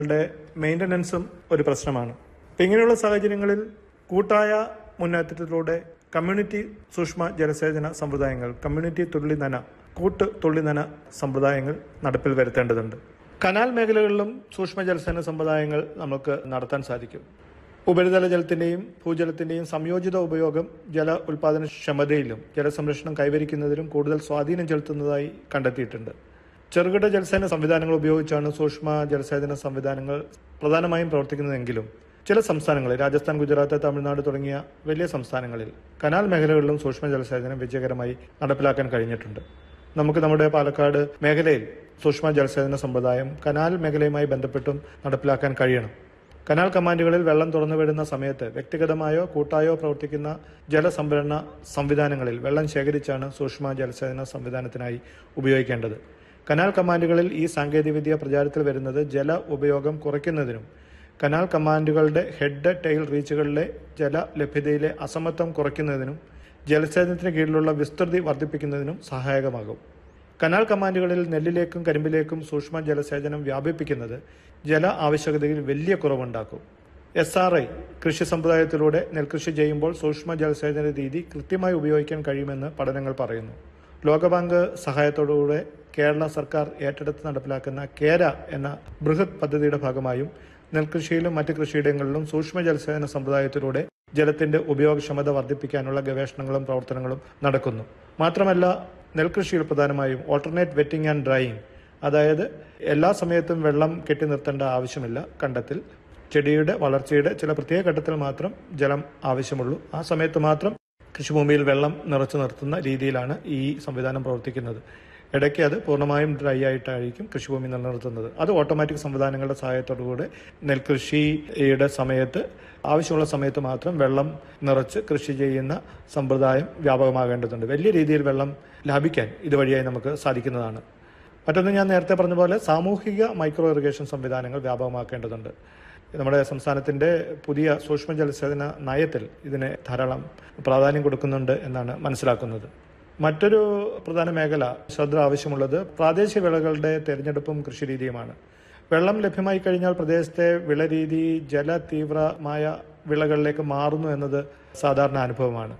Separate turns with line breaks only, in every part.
യുടെ മെയിൻ്റനൻസും ഒരു പ്രശ്നമാണ് അപ്പം ഇങ്ങനെയുള്ള സാഹചര്യങ്ങളിൽ കൂട്ടായ മുന്നേറ്റത്തിലൂടെ കമ്മ്യൂണിറ്റി സൂക്ഷ്മ ജലസേചന സമ്പ്രദായങ്ങൾ കമ്മ്യൂണിറ്റി തുള്ളി നന കൂട്ട് തുള്ളി നന സമ്പ്രദായങ്ങൾ നടപ്പിൽ വരുത്തേണ്ടതുണ്ട് കനാൽ മേഖലകളിലും സൂക്ഷ്മ ജലസേചന സമ്പ്രദായങ്ങൾ നമുക്ക് നടത്താൻ സാധിക്കും ഉപരിതല ജലത്തിന്റെയും ഭൂജലത്തിന്റെയും സംയോജിത ഉപയോഗം ജല ഉൽപാദനക്ഷമതയിലും ജലസംരക്ഷണം കൈവരിക്കുന്നതിലും കൂടുതൽ സ്വാധീനം ചെലുത്തുന്നതായി കണ്ടെത്തിയിട്ടുണ്ട് ചെറുകിട ജലസേന സംവിധാനങ്ങൾ ഉപയോഗിച്ചാണ് സൂക്ഷ്മ ജലസേചന സംവിധാനങ്ങൾ പ്രധാനമായും പ്രവർത്തിക്കുന്നതെങ്കിലും ചില സംസ്ഥാനങ്ങളിൽ രാജസ്ഥാൻ ഗുജറാത്ത് തമിഴ്നാട് തുടങ്ങിയ വലിയ സംസ്ഥാനങ്ങളിൽ കനാൽ മേഖലകളിലും സൂക്ഷ്മ ജലസേചനം വിജയകരമായി നടപ്പിലാക്കാൻ കഴിഞ്ഞിട്ടുണ്ട് നമുക്ക് നമ്മുടെ പാലക്കാട് മേഖലയിൽ സൂക്ഷ്മ ജലസേചന സമ്പ്രദായം കനാൽ മേഖലയുമായി ബന്ധപ്പെട്ടും നടപ്പിലാക്കാൻ കഴിയണം കനാൽ കമാൻഡുകളിൽ വെള്ളം തുറന്നു വിടുന്ന സമയത്ത് വ്യക്തിഗതമായോ കൂട്ടായോ പ്രവർത്തിക്കുന്ന ജലസംഭരണ സംവിധാനങ്ങളിൽ വെള്ളം ശേഖരിച്ചാണ് സൂക്ഷ്മ ജലസേചന സംവിധാനത്തിനായി ഉപയോഗിക്കേണ്ടത് കനാൽ കമാൻഡുകളിൽ ഈ സാങ്കേതികവിദ്യ പ്രചാരത്തിൽ വരുന്നത് ജല ഉപയോഗം കുറയ്ക്കുന്നതിനും കനാൽ കമാൻഡുകളുടെ ഹെഡ് ടെയിൽ റീച്ചുകളിലെ ജല ലഭ്യതയിലെ അസമത്വം കുറയ്ക്കുന്നതിനും ജലസേചനത്തിന് കീഴിലുള്ള വിസ്തൃതി വർദ്ധിപ്പിക്കുന്നതിനും സഹായകമാകും കനാൽ കമാൻഡുകളിൽ നെല്ലിലേക്കും കരിമ്പിലേക്കും സൂക്ഷ്മ ജലസേചനം വ്യാപിപ്പിക്കുന്നത് ജല ആവശ്യകതയിൽ വലിയ കുറവുണ്ടാക്കും എസ് ആർ ഐ കൃഷി സമ്പ്രദായത്തിലൂടെ നെൽകൃഷി ചെയ്യുമ്പോൾ സൂക്ഷ്മ ജലസേചന രീതി കൃത്യമായി ഉപയോഗിക്കാൻ കഴിയുമെന്ന് പഠനങ്ങൾ പറയുന്നു ലോകബാങ്ക് സഹായത്തോടുകൂടെ കേരള സർക്കാർ ഏറ്റെടുത്ത് നടപ്പിലാക്കുന്ന കേര എന്ന ബൃഹത് പദ്ധതിയുടെ ഭാഗമായും നെൽകൃഷിയിലും മറ്റ് കൃഷിയിടങ്ങളിലും സൂക്ഷ്മ ജലസേചന സമ്പ്രദായത്തിലൂടെ ജലത്തിന്റെ ഉപയോഗക്ഷമത വർദ്ധിപ്പിക്കാനുള്ള ഗവേഷണങ്ങളും പ്രവർത്തനങ്ങളും നടക്കുന്നു മാത്രമല്ല നെൽകൃഷിയിൽ പ്രധാനമായും ഓൾട്ടർനേറ്റ് വെറ്റിംഗ് ആൻഡ് ഡ്രൈയിങ് അതായത് എല്ലാ സമയത്തും വെള്ളം കെട്ടി നിർത്തേണ്ട ആവശ്യമില്ല കണ്ടത്തിൽ ചെടിയുടെ വളർച്ചയുടെ ചില പ്രത്യേക ഘട്ടത്തിൽ മാത്രം ജലം ആവശ്യമുള്ളൂ ആ സമയത്ത് മാത്രം കൃഷിഭൂമിയിൽ വെള്ളം നിറച്ചു നിർത്തുന്ന രീതിയിലാണ് ഈ സംവിധാനം പ്രവർത്തിക്കുന്നത് ഇടയ്ക്ക് അത് പൂർണ്ണമായും ഡ്രൈ ആയിട്ടായിരിക്കും കൃഷിഭൂമി നിലനിർത്തുന്നത് അത് ഓട്ടോമാറ്റിക് സംവിധാനങ്ങളുടെ സഹായത്തോടുകൂടെ നെൽകൃഷിയുടെ സമയത്ത് ആവശ്യമുള്ള സമയത്ത് മാത്രം വെള്ളം നിറച്ച് കൃഷി ചെയ്യുന്ന സമ്പ്രദായം വ്യാപകമാകേണ്ടതുണ്ട് വലിയ രീതിയിൽ വെള്ളം ലാഭിക്കാൻ ഇതുവഴിയായി നമുക്ക് സാധിക്കുന്നതാണ് മറ്റൊന്ന് ഞാൻ നേരത്തെ പറഞ്ഞ പോലെ സാമൂഹിക മൈക്രോ ഇറിഗേഷൻ സംവിധാനങ്ങൾ വ്യാപകമാക്കേണ്ടതുണ്ട് നമ്മുടെ സംസ്ഥാനത്തിന്റെ പുതിയ സൂക്ഷ്മ ജലസേചന നയത്തിൽ ഇതിന് ധാരാളം പ്രാധാന്യം കൊടുക്കുന്നുണ്ട് എന്നാണ് മനസ്സിലാക്കുന്നത് മറ്റൊരു പ്രധാന മേഖല ശ്രദ്ധ ആവശ്യമുള്ളത് പ്രാദേശിക വിളകളുടെ തിരഞ്ഞെടുപ്പും കൃഷിരീതിയുമാണ് വെള്ളം ലഭ്യമായി കഴിഞ്ഞാൽ പ്രദേശത്തെ വിളരീതി ജല തീവ്രമായ വിളകളിലേക്ക് മാറുന്നു എന്നത് സാധാരണ അനുഭവമാണ്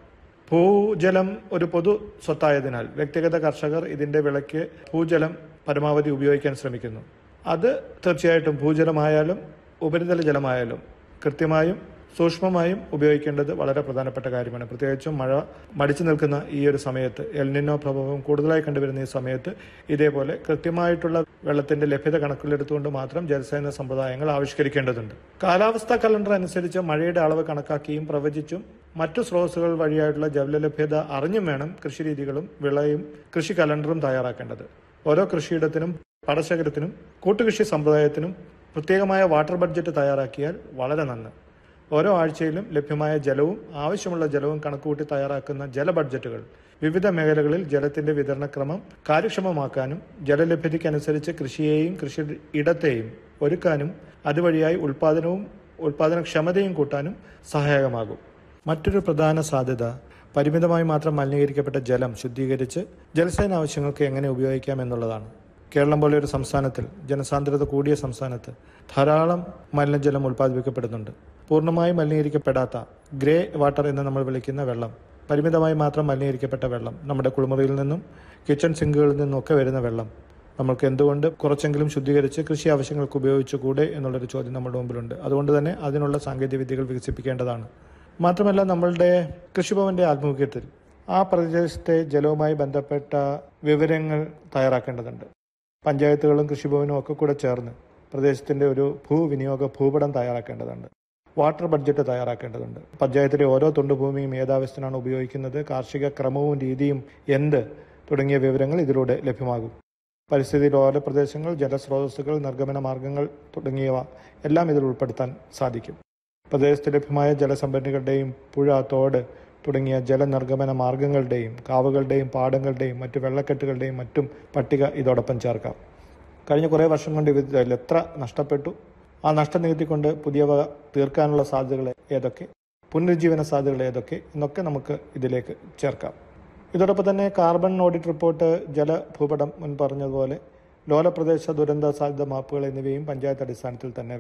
ഭൂജലം ഒരു പൊതു സ്വത്തായതിനാൽ വ്യക്തിഗത കർഷകർ ഇതിന്റെ വിളയ്ക്ക് ഭൂജലം പരമാവധി ഉപയോഗിക്കാൻ ശ്രമിക്കുന്നു അത് തീർച്ചയായിട്ടും ഭൂജലമായാലും ഉപരിതല ജലമായാലും കൃത്യമായും സൂക്ഷ്മമായും ഉപയോഗിക്കേണ്ടത് വളരെ പ്രധാനപ്പെട്ട കാര്യമാണ് പ്രത്യേകിച്ചും മഴ മടിച്ചു നിൽക്കുന്ന ഈ ഒരു സമയത്ത് എൽനിനോ പ്രഭാവം കൂടുതലായി കണ്ടുവരുന്ന ഈ സമയത്ത് ഇതേപോലെ കൃത്യമായിട്ടുള്ള വെള്ളത്തിന്റെ ലഭ്യത കണക്കിലെടുത്തുകൊണ്ട് മാത്രം ജലസേചന സമ്പ്രദായങ്ങൾ ആവിഷ്കരിക്കേണ്ടതുണ്ട് കാലാവസ്ഥാ കലണ്ടർ അനുസരിച്ച് മഴയുടെ അളവ് കണക്കാക്കിയും പ്രവചിച്ചും മറ്റു സ്രോതസ്സുകൾ വഴിയായിട്ടുള്ള ജലലഭ്യത അറിഞ്ഞും വേണം കൃഷിരീതികളും വിളയും കൃഷി കലണ്ടറും തയ്യാറാക്കേണ്ടത് ഓരോ കൃഷിയിടത്തിനും പാടശേഖരത്തിനും കൂട്ടുകൃഷി സമ്പ്രദായത്തിനും പ്രത്യേകമായ വാട്ടർ ബഡ്ജറ്റ് തയ്യാറാക്കിയാൽ വളരെ നന്ന് ഓരോ ആഴ്ചയിലും ലഭ്യമായ ജലവും ആവശ്യമുള്ള ജലവും കണക്കുകൂട്ടി തയ്യാറാക്കുന്ന ജല ബഡ്ജറ്റുകൾ വിവിധ മേഖലകളിൽ ജലത്തിന്റെ വിതരണക്രമം കാര്യക്ഷമമാക്കാനും ജലലഭ്യതയ്ക്കനുസരിച്ച് കൃഷിയെയും കൃഷി ഇടത്തെയും ഒരുക്കാനും അതുവഴിയായി ഉൽപാദനവും ഉൽപാദനക്ഷമതയും കൂട്ടാനും സഹായകമാകും മറ്റൊരു പ്രധാന സാധ്യത പരിമിതമായി മാത്രം മലിനീകരിക്കപ്പെട്ട ജലം ശുദ്ധീകരിച്ച് ജലസേന ആവശ്യങ്ങൾക്ക് എങ്ങനെ ഉപയോഗിക്കാം എന്നുള്ളതാണ് കേരളം പോലെ ഒരു സംസ്ഥാനത്തിൽ ജനസാന്ദ്രത കൂടിയ സംസ്ഥാനത്ത് ധാരാളം മലിനജലം ഉൽപ്പാദിപ്പിക്കപ്പെടുന്നുണ്ട് പൂർണ്ണമായും മലിനീകരിക്കപ്പെടാത്ത ഗ്രേ വാട്ടർ എന്ന് നമ്മൾ വിളിക്കുന്ന വെള്ളം പരിമിതമായി മാത്രം മലിനീകരിക്കപ്പെട്ട വെള്ളം നമ്മുടെ കുളിമുറിയിൽ നിന്നും കിച്ചൺ സിങ്കുകളിൽ നിന്നും ഒക്കെ വരുന്ന വെള്ളം നമ്മൾക്ക് എന്തുകൊണ്ട് കുറച്ചെങ്കിലും ശുദ്ധീകരിച്ച് കൃഷി ആവശ്യങ്ങൾക്ക് ഉപയോഗിച്ചുകൂടെ എന്നുള്ളൊരു ചോദ്യം നമ്മുടെ മുമ്പിലുണ്ട് അതുകൊണ്ട് തന്നെ അതിനുള്ള സാങ്കേതിക വിദ്യകൾ വികസിപ്പിക്കേണ്ടതാണ് മാത്രമല്ല നമ്മളുടെ കൃഷിഭവന്റെ ആഭിമുഖ്യത്തിൽ ആ പ്രദേശത്തെ ജലവുമായി ബന്ധപ്പെട്ട വിവരങ്ങൾ തയ്യാറാക്കേണ്ടതുണ്ട് പഞ്ചായത്തുകളും കൃഷിഭവനും ഒക്കെ കൂടെ ചേർന്ന് പ്രദേശത്തിന്റെ ഒരു ഭൂവിനിയോഗ ഭൂപടം തയ്യാറാക്കേണ്ടതുണ്ട് വാട്ടർ ബഡ്ജറ്റ് തയ്യാറാക്കേണ്ടതുണ്ട് പഞ്ചായത്തിലെ ഓരോ തുണ്ടുഭൂമിയും ഏതാവശ്യത്തിനാണ് ഉപയോഗിക്കുന്നത് കാർഷിക ക്രമവും രീതിയും എന്ത് തുടങ്ങിയ വിവരങ്ങൾ ഇതിലൂടെ ലഭ്യമാകും പരിസ്ഥിതി ലോല പ്രദേശങ്ങൾ ജലസ്രോതസ്സുകൾ നിർഗമന മാർഗങ്ങൾ തുടങ്ങിയവ എല്ലാം ഇതിൽ ഉൾപ്പെടുത്താൻ സാധിക്കും പ്രദേശത്ത് ലഭ്യമായ ജലസംഭരണികളുടെയും പുഴ തോട് തുടങ്ങിയ ജലനിർഗമന മാർഗങ്ങളുടെയും കാവുകളുടെയും പാടങ്ങളുടെയും മറ്റു വെള്ളക്കെട്ടുകളുടെയും മറ്റും പട്ടിക ഇതോടൊപ്പം ചേർക്കാം കഴിഞ്ഞ കുറേ വർഷം കൊണ്ട് ഇതിൽ എത്ര നഷ്ടപ്പെട്ടു ആ നഷ്ടം നികത്തിക്കൊണ്ട് പുതിയവ തീർക്കാനുള്ള സാധ്യതകൾ ഏതൊക്കെ പുനരുജ്ജീവന സാധ്യതകൾ ഏതൊക്കെ എന്നൊക്കെ നമുക്ക് ഇതിലേക്ക് ചേർക്കാം ഇതോടൊപ്പം തന്നെ കാർബൺ ഓഡിറ്റ് റിപ്പോർട്ട് ജലഭൂപടം മുൻ പറഞ്ഞതുപോലെ ലോലപ്രദേശ ദുരന്ത സാധ്യത മാപ്പുകൾ എന്നിവയും പഞ്ചായത്ത് അടിസ്ഥാനത്തിൽ തന്നെ